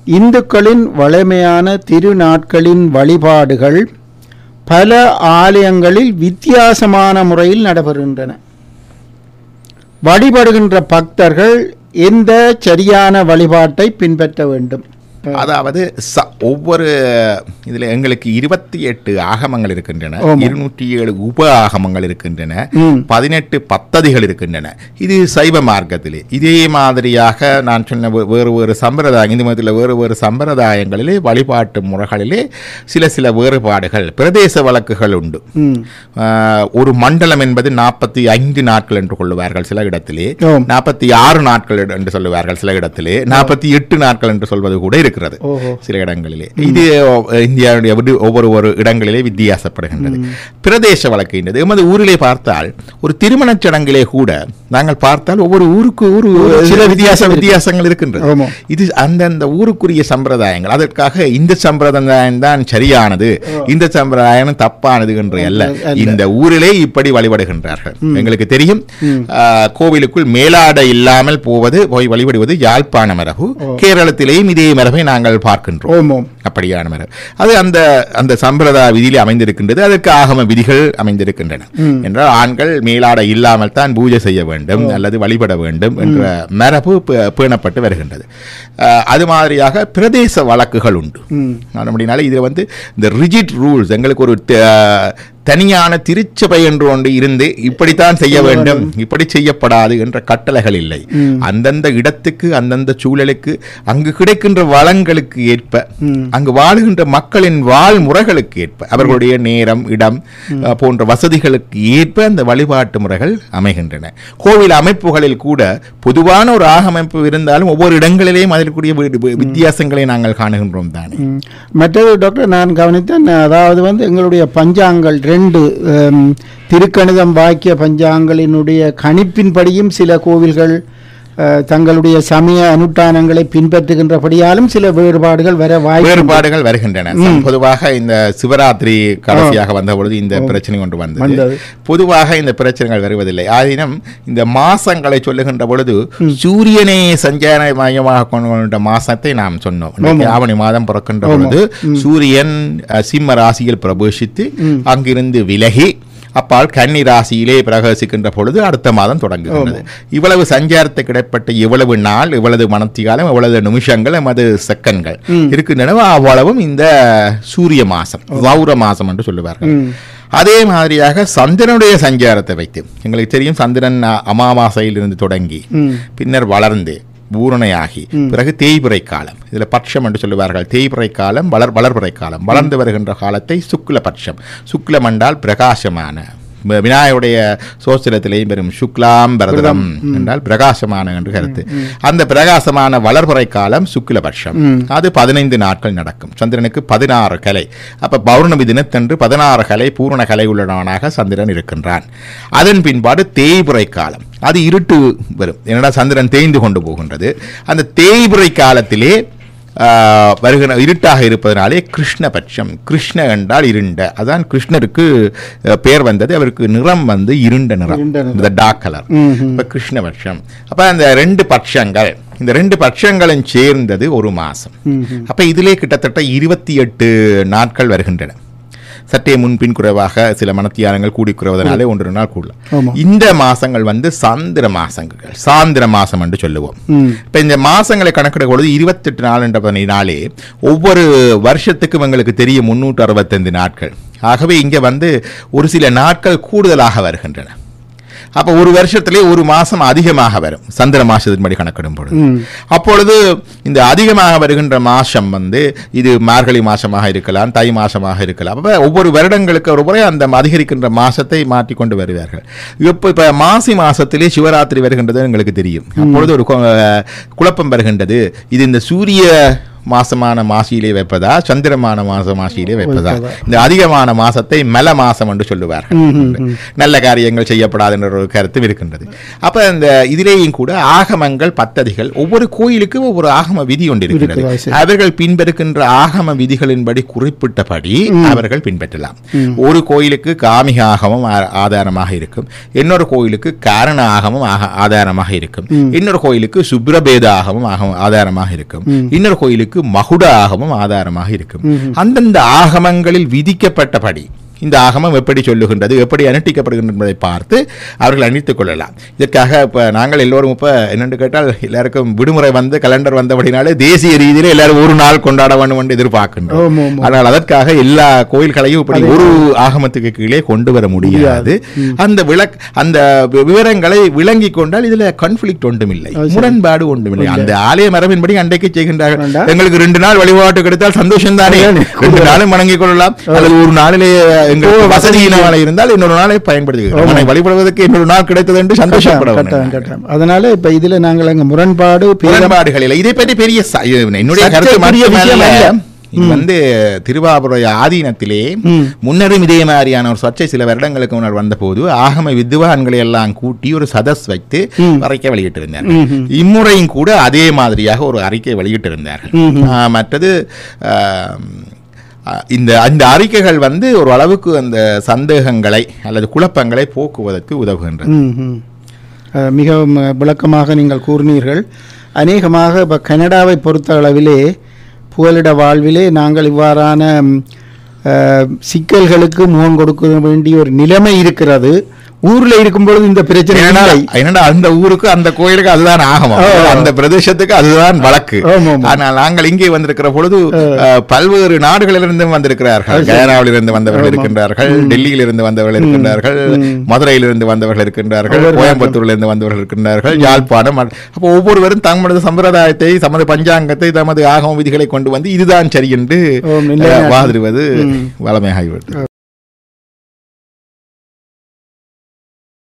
இந்துக்களின் வழமையான திருநாட்களின் வழிபாடுகள் பல ஆலயங்களில் வித்தியாசமான முறையில் நடைபெறுகின்றன வழிபடுகின்ற பக்தர்கள் எந்த சரியான வழிபாட்டை பின்பற்ற வேண்டும் அதாவது ச- ஒவ்வொரு இதுல எங்களுக்கு இருபத்தி எட்டு ஆகமங்கள் இருக்கின்றன ஆமா. இருநூற்றி ஏழு உப ஆகமங்கள் இருக்கின்றன ம். பதினெட்டு பத்ததிகள் இருக்கின்றன இது சைவ மார்க்கத்திலே இதே மாதிரியாக நான் சொன்ன வே- வேறு வேறு சம்பிரதாயம் இந்து மதத்தில் வேறு வேறு சம்பிரதாயங்களிலே வழிபாட்டு முறைகளிலே சில சில வேறுபாடுகள் பிரதேச வழக்குகள் உண்டு ம் ஆஹ், ஒரு மண்டலம் என்பது நாற்பத்தி ஐந்து நாட்கள் என்று கொள்ளுவார்கள் சில இடத்திலே ஆம். நாற்பத்தி ஆறு நாட்கள் என்று சொல்லுவார்கள் சில இடத்திலே நாற்பத்தி எட்டு நாட்கள் என்று சொல்வது கூட இருக்கிறது ஓஹோ. சில இடங்களிலே இது அஹ், இந்தியாவுடைய விடு- ஒவ்வொரு ஒரு இடங்களிலே வித்தியாசப்படுகின்றது பிரதேச வழக்கு என்றது எமது ஊரிலே பார்த்தால் ஒரு திருமணச் சடங்கிலே கூட நாங்கள் பார்த்தால் ஒவ்வொரு ஊருக்கு ஊரு சில வித்தியாச வித்தியாசங்கள் இருக்கின்றது ஆமா. இது அந்தந்த ஊருக்குரிய சம்பிரதாயங்கள் அதற்காக இந்த சம்பிரதாயம் தான் சரியானது இந்த சம்பிரதாயம் தப்பானது என்று அல்ல அல்ல. இந்த ஊரிலே இப்படி வழிபடுகின்றார்கள் எங்களுக்கு தெரியும் ஆஹ், கோவிலுக்குள் மேலாடை இல்லாமல் போவது போய் வழிபடுவது யாழ்ப்பாண மரபு கேரளத்திலேயும் இதே மரபை நாங்கள் பார்க்கின்றோம் ஓம் ஓம் அப்படியான மரபு அது அந்த அந்த சம்பிரதாய விதியிலே அமைந்திருக்கின்றது அதற்கு ஆகம விதிகள் அமைந்திருக்கின்றன என்றால் ஆண்கள் மேலாடை இல்லாமல் தான் பூஜை செய்ய வேண்டும் அல்லது வழிபட வேண்டும் என்ற மரபு பே- பேணப்பட்டு வருகின்றது அஹ், அது மாதிரியாக பிரதேச வழக்குகள் உண்டு ம் அப்படினால இது வந்து இந்த ரிஜிட் ரூல்ஸ் எங்களுக்கு ஒரு த- தனியான திருச்சபை என்று ஒன்று இருந்து இப்படித்தான் செய்ய வேண்டும் இப்படி செய்யப்படாது என்ற கட்டளைகள் இல்லை அந்தந்த இடத்துக்கு அந்தந்த சூழலுக்கு அங்கு கிடைக்கின்ற வளங்களுக்கு ஏற்ப அங்கு வாழுகின்ற மக்களின் வாழ்முறைகளுக்கு ஏற்ப அவர்களுடைய நேரம் இடம் அஹ், போன்ற வசதிகளுக்கு ஏற்ப அந்த வழிபாட்டு முறைகள் அமைகின்றன கோவில் அமைப்புகளில் கூட பொதுவான ஒரு ஆகமைப்பு இருந்தாலும் ஒவ்வொரு இடங்களிலேயும் அதற்குரிய வி- வி- வித்தியாசங்களை நாங்கள் காணுகின்றோம் தானே ம். மற்றது டாக்டர் நான் கவனித்தேன் அதாவது வந்து எங்களுடைய பஞ்சாங்கள் ரெண்டு ஹம், திருக்கணிதம் வாக்கிய பஞ்சாங்களினுடைய கணிப்பின்படியும் சில கோவில்கள் அஹ், தங்களுடைய சமய அனுஷ்டானங்களை பின்பற்றுகின்றபடியாலும் சில வேறுபாடுகள் வர வாய்ப்பு வேறுபாடுகள் வருகின்றன பொதுவாக இந்த சிவராத்திரி கடைசியாக வந்த பொழுது இந்த பிரச்சனை கொண்டு வந்தது வந்தது. பொதுவாக இந்த பிரச்சனைகள் வருவதில்லை ஆயினும் இந்த மாசங்களை சொல்லுகின்ற பொழுது சூரியனை சஞ்சார மையமாக கொண்ட மாசத்தை நாம் சொன்னோம் இன்னைக்கு ஆவணி மாதம் பிறக்கின்ற பொழுது சூரியன் அஹ், சிம்ம ராசியில் பிரவேசித்து அங்கிருந்து விலகி அப்பால் கன்னி ராசியிலே பிரகாசிக்கின்ற பொழுது அடுத்த மாதம் தொடங்குகின்றது இவ்வளவு சஞ்சாரத்துக்கு இடைப்பட்ட இவ்வளவு நாள் இவ்வளவு மனத்திகாலம் இவ்வளவு நிமிஷங்கள் எமது செகண்ட்கள் இருக்கின்றன அவ்வளவும் இந்த சூரிய மாசம் வௌர மாசம் என்று சொல்லுவார்கள் அதே மாதிரியாக சந்திரனுடைய சஞ்சாரத்தை வைத்து எங்களுக்கு தெரியும் சந்திரன் அ- அமாவாசையிலிருந்து தொடங்கி பின்னர் வளர்ந்து பூரணையாகி பிறகு தேய்பிறை காலம் இதுல பட்சம் என்று சொல்லுவார்கள் தேய்பிறை காலம் வளர் வளர்பிறை காலம் வளர்ந்து வருகின்ற காலத்தை சுக்ல பட்சம் சுக்லம் என்றால் பிரகாசமான வ- விநாயகருடைய சோசிரத்திலேயும் பெறும் சுக்லாம் பரதம் என்றால் பிரகாசமான என்று கருத்து அந்த பிரகாசமான வளர்பிறை காலம் சுக்லபட்சம் அது பதினைந்து நாட்கள் நடக்கும் சந்திரனுக்கு பதினாறு கலை அப்ப பௌர்ணமி தினத்தன்று பதினாறு கலை பூரண கலை உள்ளவனாக சந்திரன் இருக்கின்றான் அதன் பின்பாடு தேய்பிறை காலம் அது இருட்டு வரும் என்னடா சந்திரன் தேய்ந்து கொண்டு போகின்றது அந்த தேய்பிறை காலத்திலே ஆஹ், வருகிற இருட்டாக இருப்பதனாலே கிருஷ்ணபட்சம் கிருஷ்ண என்றால் இருண்ட அதான் கிருஷ்ணருக்கு அஹ், பெயர் வந்தது அவருக்கு நிறம் வந்து இருண்ட நிறம் இருண்ட நிறம். இந்த டார்க் கலர் இப்ப கிருஷ்ணபட்சம் அப்ப அந்த ரெண்டு பட்சங்கள் இந்த ரெண்டு பட்சங்களும் சேர்ந்தது ஒரு மாசம் அப்ப இதிலே கிட்டத்தட்ட இருபத்தி எட்டு நாட்கள் வருகின்றன சற்றே முன்பின் குறைவாக சில மனத்தியாரங்கள் கூடி குறைவதனாலே ஒன்று நாள் ஆமா. கூடலாம் இந்த மாசங்கள் வந்து சாந்திர மாசங்கள் சாந்திர மாசம் என்று சொல்லுவோம் ம். இப்ப இந்த மாசங்களை கணக்கிட பொழுது இருபத்தெட்டு நாள் என்றபடினாலே ஒவ்வொரு வருஷத்துக்கும் எங்களுக்கு தெரியும் முன்னூற்று அறுபத்தைந்து நாட்கள் ஆகவே இங்க வந்து ஒரு சில நாட்கள் கூடுதலாக வருகின்றன அப்ப ஒரு வருஷத்திலே ஒரு மாசம் அதிகமாக வரும் சந்திர மாசத்தின்படி கணக்கிடும் பொழுது அப்பொழுது இந்த அதிகமாக வருகின்ற மாசம் வந்து இது மார்கழி மாசமாக இருக்கலாம் தை மாசமாக இருக்கலாம் அப்ப ஒவ்வொரு வருடங்களுக்கு ஒரு முறை அந்த அதிகரிக்கின்ற மாசத்தை மாற்றிக்கொண்டு வருவார்கள் இப்போ இப்ப மாசி மாசத்திலே சிவராத்திரி வருகின்றது எங்களுக்கு தெரியும் அப்பொழுது ஒரு கு- குழப்பம் வருகின்றது இது இந்த சூரிய மாசமான மாசியிலே வைப்பதா சந்திரமான மாச மாசியிலே வைப்பதா இந்த அதிகமான மாசத்தை மல மாசம் என்று சொல்லுவார்கள் நல்ல காரியங்கள் செய்யப்படாது என்ற ஒரு கருத்தும் இருக்கின்றது அப்ப இந்த இதிலேயும் கூட ஆகமங்கள் பத்ததிகள் ஒவ்வொரு கோயிலுக்கும் ஒவ்வொரு ஆகம விதி ஒன்று இருக்கிறது இருக்கிறதா, சரி. அவர்கள் பின்பற்றுகின்ற ஆகம விதிகளின்படி குறிப்பிட்டபடி அவர்கள் பின்பற்றலாம் ஒரு கோயிலுக்கு காமிக ஆகமம் ஆ- ஆதாரமாக இருக்கும் இன்னொரு கோயிலுக்கு காரண ஆகமம் ஆக- ஆதாரமாக இருக்கும் இன்னொரு கோயிலுக்கு சுப்ரபேத ஆகமம் ஆக- ஆதாரமாக இருக்கும் இன்னொரு கோயிலுக்கு ஆகமத்துக்கு மகுட ஆகமம் ஆதாரமாக இருக்கும் அந்தந்த ஆகமங்களில் விதிக்கப்பட்டபடி இந்த ஆகமம் எப்படி சொல்லுகின்றது எப்படி அனுஷ்டிக்கப்படுகின்றது என்பதை பார்த்து அவர்கள் அணித்துக் கொள்ளலாம் இதற்காக இப்போ நாங்கள் எல்லோரும் இப்போ என்னென்று கேட்டால் எல்லாருக்கும் விடுமுறை வந்து கலண்டர் வந்தபடினாலே தேசிய ரீதியில் எல்லாரும் ஒரு நாள் கொண்டாட வேண்டும் என்று எதிர்பார்க்கின்றோம் ஆமாம், ஆமாம். ஆனால் அதற்காக எல்லா கோயில்களையும் இப்படி ஒரு ஆகமத்துக்கு கீழே கொண்டு வர முடியாது அந்த விளக் அந்த வி- விவரங்களை விளங்கி கொண்டால் இதுல கான்ஃபிளிக்ட் ஒன்றுமில்லை முரண்பாடு ஒன்றுமில்லை அந்த ஆலய மரபின்படி அன்றைக்கு செய்கின்றார்கள் வேண்டாம். எங்களுக்கு ரெண்டு நாள் வழிபாட்டு கிடைத்தால் சந்தோஷம் தானே அதானே. ரெண்டு நாளும் வணங்கிக் கொள்ளலாம் அல்லது ஒரு நாளிலே எங்களுக்கு வசதியினால இருந்தால் இன்னொரு நாளை பயன்படுத்துகிறோம் அவனை வழிபடுவதற்கு இன்னொரு நாள் கிடைத்தது என்று சந்தோஷப்பட கட்டாயம், வேண்டும் கட்டாயம். அதனால இப்ப இதுல நாங்கள் அங்க முரண்பாடு பேதம் முரண்பாடுகள் இல்லை இதை பற்றி பெரிய ச- இது என்னுடைய கருத்து சர்ச்சைக்குரிய விஷயம் மட்டுமல்ல அல்ல. இது வந்து திருவாபுர ஆதீனத்திலே ம். முன்னரும் இதே மாதிரியான ஒரு சர்ச்சை சில வருடங்களுக்கு முன்னர் வந்தபோது ஆகம வித்வான்களை எல்லாம் கூட்டி ஒரு சதஸ் வைத்து ம். அறிக்கை வெளியிட்டிருந்தார் ம்ஹும். இம்முறையும் கூட அதே மாதிரியாக ஒரு அறிக்கை வெளியிட்டிருந்தார்கள் ம்ஹும். ஆ, மற்றது ஆம், ஆ, இந்த அந்த அறிக்கைகள் வந்து ஒரு அளவுக்கு அந்த சந்தேகங்களை அல்லது குழப்பங்களை போக்குவதற்கு உதவுகின்றது ம், ம். அஹ், மிகவும் அஹ், விளக்கமாக நீங்கள் கூறினீர்கள் அநேகமாக இப்போ கனடாவை பொறுத்த அளவிலே புகலிட வாழ்விலே நாங்கள் இவ்வாறான ம், அஹ், சிக்கல்களுக்கு முகம் கொடுக்க வேண்டிய ஒரு நிலைமை இருக்கிறது ஊர்ல இருக்கும் பொழுது இந்த பிரச்சனை ஏன்னா இல்லை. என்னடா அந்த ஊருக்கு அந்த கோயிலுக்கு அதுதான் ஆகமம் ஓ. அந்த பிரதேசத்துக்கு அதுதான் வழக்கு ஆமா, ஆமா. ஆனால் நாங்கள் இங்கே வந்திருக்கிற பொழுது அஹ், பல்வேறு நாடுகளிலிருந்தும் வந்திருக்கிறார்கள் கயானாவிலிருந்து வந்தவர்கள் இருக்கின்றார்கள் டெல்லியிலிருந்து வந்தவர்கள் இருக்கின்றார்கள் மதுரையிலிருந்து வந்தவர்கள் இருக்கின்றார்கள் ஒவ்வொரு கோயம்புத்தூரிலிருந்து வந்தவர்கள் இருக்கின்றார்கள் யாழ்ப்பாணம் அப்போ ஒவ்வொருவரும் தமது சம்பிரதாயத்தை தமது பஞ்சாங்கத்தை தமது ஆகம விதிகளை கொண்டு வந்து இதுதான் சரி என்று ஓ, நிலைநாட்டு- அஹ், வாதிடுவது வளமையாகிவிட்டது